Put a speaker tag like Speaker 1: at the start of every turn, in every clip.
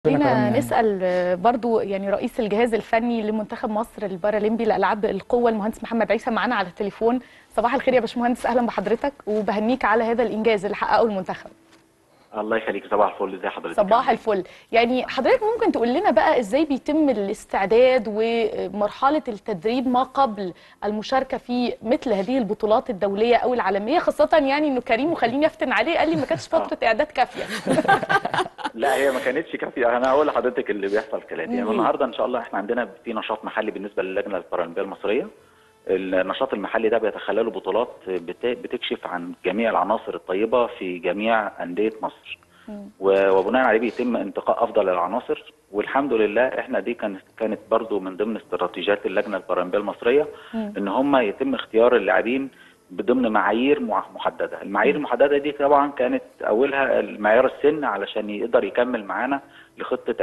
Speaker 1: خلينا نسال برضو يعني رئيس الجهاز الفني لمنتخب مصر البارالمبي لالعاب القوه المهندس محمد عيسى معانا على التليفون صباح الخير يا باشمهندس اهلا بحضرتك وبهنيك على هذا الانجاز اللي حققه المنتخب
Speaker 2: الله يخليك صباح الفل ازي حضرتك
Speaker 1: صباح الفل يعني حضرتك ممكن تقول لنا بقى ازاي بيتم الاستعداد ومرحله التدريب ما قبل المشاركه في مثل هذه البطولات الدوليه او العالميه خاصه يعني انه كريم وخليني افتن عليه قال لي ما كانتش فتره اعداد كافيه
Speaker 2: لا هي ما كانتش كافيه انا هقول لحضرتك اللي بيحصل كلام يعني
Speaker 1: مم.
Speaker 2: النهارده ان شاء الله احنا عندنا في نشاط محلي بالنسبه للجنه البارالمبيه المصريه النشاط المحلي ده بيتخلله بطولات بت- بتكشف عن جميع العناصر الطيبه في جميع انديه مصر و- وبناء عليه بيتم انتقاء افضل العناصر والحمد لله احنا دي كانت كانت برضو من ضمن استراتيجيات اللجنه البارالمبيه المصريه
Speaker 1: مم.
Speaker 2: ان هم يتم اختيار اللاعبين ضمن معايير مع- محدده، المعايير المحدده دي طبعا كانت اولها المعيار السن علشان يقدر يكمل معانا لخطه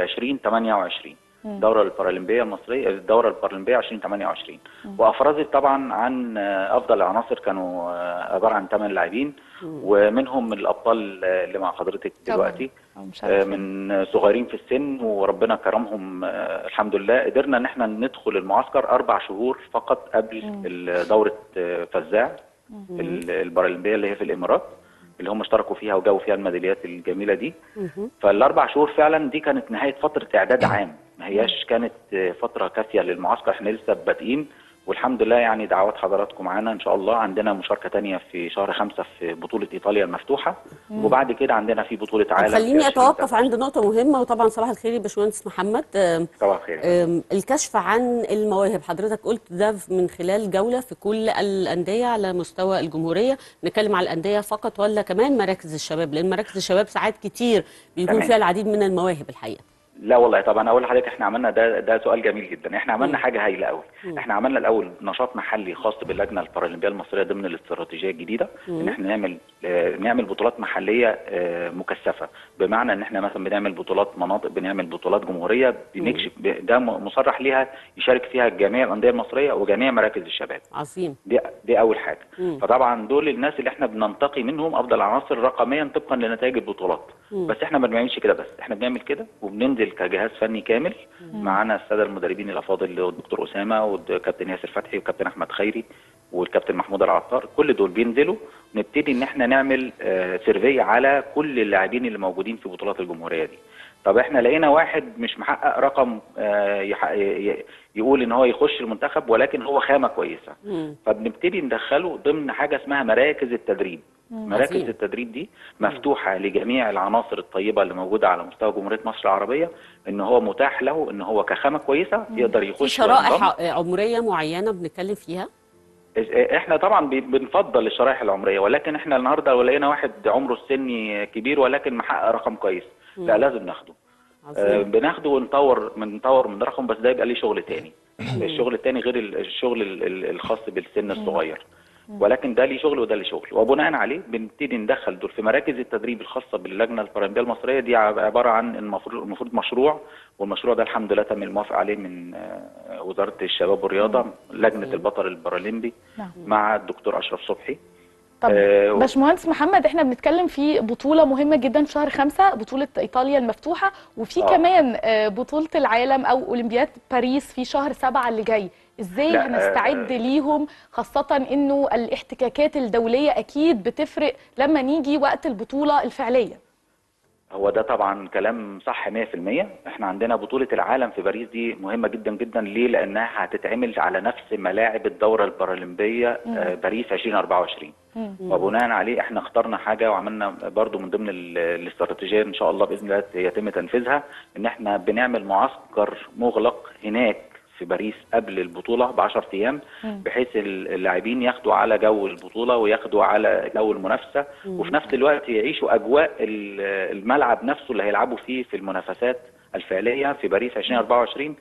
Speaker 2: 2028 الدوره البارالمبيه المصريه الدوره البارالمبيه 2028 وافرزت طبعا عن آه، افضل العناصر كانوا آه، عباره عن 8 لاعبين ومنهم الابطال آه، اللي مع حضرتك
Speaker 1: طبعاً.
Speaker 2: دلوقتي
Speaker 1: أو مش
Speaker 2: آه،
Speaker 1: عارفة.
Speaker 2: من صغيرين في السن وربنا كرمهم آه، الحمد لله قدرنا ان احنا ندخل المعسكر اربع شهور فقط قبل ال- دوره آه، فزاع ال- البارالمبيه اللي هي في الامارات اللي هم اشتركوا فيها وجابوا فيها الميداليات الجميله دي فالاربع شهور فعلا دي كانت نهايه فتره اعداد عام ما هياش كانت آه، فتره كافيه للمعسكر احنا لسه بادئين والحمد لله يعني دعوات حضراتكم معانا ان شاء الله عندنا مشاركه تانية في شهر خمسة في بطوله ايطاليا المفتوحه وبعد كده عندنا في بطوله
Speaker 3: طب
Speaker 2: عالم
Speaker 3: خليني
Speaker 2: في
Speaker 3: اتوقف
Speaker 2: 2023.
Speaker 3: عند نقطه مهمه وطبعا صباح الخير يا باشمهندس محمد آم،
Speaker 2: صباح الخير
Speaker 3: آم، الكشف عن المواهب حضرتك قلت ده من خلال جوله في كل الانديه على مستوى الجمهوريه نتكلم على الانديه فقط ولا كمان مراكز الشباب لان مراكز الشباب ساعات كتير بيكون
Speaker 2: تمام.
Speaker 3: فيها العديد من المواهب الحقيقه
Speaker 2: لا والله طبعا اقول لحضرتك احنا عملنا ده ده سؤال جميل جدا احنا عملنا حاجه هايله قوي احنا عملنا الاول نشاط محلي خاص باللجنه البارالمبيه المصريه ضمن الاستراتيجيه الجديده ان احنا نعمل آه، نعمل بطولات محليه آه، مكثفه بمعنى ان احنا مثلا بنعمل بطولات مناطق بنعمل بطولات جمهوريه بنكشف ب- ده م- مصرح ليها يشارك فيها جميع الانديه المصريه وجميع مراكز الشباب
Speaker 3: عظيم
Speaker 2: دي دي اول حاجه
Speaker 3: مم.
Speaker 2: فطبعا دول الناس اللي احنا بننتقي منهم افضل العناصر رقميا طبقا لنتائج البطولات بس احنا ما بنعملش كده بس احنا بنعمل كده وبننزل كجهاز فني كامل معانا الساده المدربين الافاضل اللي هو الدكتور اسامه والكابتن ياسر فتحي والكابتن احمد خيري والكابتن محمود العطار كل دول بينزلوا نبتدي ان احنا نعمل آه، سيرفي على كل اللاعبين اللي موجودين في بطولات الجمهوريه دي طب احنا لقينا واحد مش محقق رقم آه، يح- ي- يقول ان هو يخش المنتخب ولكن هو خامه كويسه
Speaker 3: مم.
Speaker 2: فبنبتدي ندخله ضمن حاجه اسمها مراكز التدريب مراكز
Speaker 3: عظيم.
Speaker 2: التدريب دي مفتوحه لجميع العناصر الطيبه اللي موجوده على مستوى جمهوريه مصر العربيه ان هو متاح له ان هو كخامه كويسه يقدر يخش
Speaker 3: في
Speaker 2: وينضم.
Speaker 3: شرائح عمريه معينه بنتكلم فيها
Speaker 2: احنا طبعا بي- بنفضل الشرائح العمريه ولكن احنا النهارده لو لقينا واحد عمره السني كبير ولكن محقق رقم كويس لا لازم ناخده آه،
Speaker 3: عظيم
Speaker 2: بناخده ونطور بنطور من رقم بس ده يبقى ليه شغل تاني الشغل التاني غير ال- الشغل ال- ال- الخاص بالسن الصغير ولكن ده ليه شغل وده ليه شغل وبناء عليه بنبتدي ندخل دول في مراكز التدريب الخاصه باللجنه البارالمبيه المصريه دي عب- عباره عن المفروض المفروض مشروع والمشروع ده الحمد لله تم الموافقه عليه من آه، وزاره الشباب والرياضه لجنه البطل البارالمبي
Speaker 1: نعم.
Speaker 2: مع الدكتور اشرف صبحي
Speaker 1: طب
Speaker 2: آه، و-
Speaker 1: باشمهندس محمد احنا بنتكلم في بطولة مهمة جدا في شهر خمسة بطولة ايطاليا المفتوحة وفي
Speaker 2: آه.
Speaker 1: كمان آه، بطولة العالم او اولمبياد باريس في شهر سبعة اللي جاي ازاي
Speaker 2: لا،
Speaker 1: هنستعد
Speaker 2: آه،
Speaker 1: ليهم خاصة انه الاحتكاكات الدولية اكيد بتفرق لما نيجي وقت البطولة الفعلية
Speaker 2: هو ده طبعا كلام صح 100% احنا عندنا بطولة العالم في باريس دي مهمة جدا جدا ليه لانها هتتعمل على نفس ملاعب الدورة البارالمبية آه، باريس 2024 وبناء عليه احنا اخترنا حاجة وعملنا برضو من ضمن ال- الاستراتيجية ان شاء الله باذن الله يتم تنفيذها ان احنا بنعمل معسكر مغلق هناك في باريس قبل البطولة ب 10 ايام بحيث اللاعبين ياخدوا على جو البطولة وياخدوا على جو المنافسة وفي نفس الوقت يعيشوا اجواء ال- الملعب نفسه اللي هيلعبوا فيه في المنافسات الفعلية في باريس 2024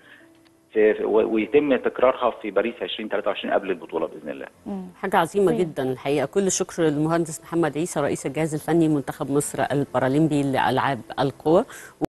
Speaker 2: في في- و- ويتم تكرارها في باريس 2023 قبل البطولة باذن الله
Speaker 3: حاجة عظيمة جدا الحقيقة كل الشكر للمهندس محمد عيسى رئيس الجهاز الفني منتخب مصر البارالمبي لألعاب القوى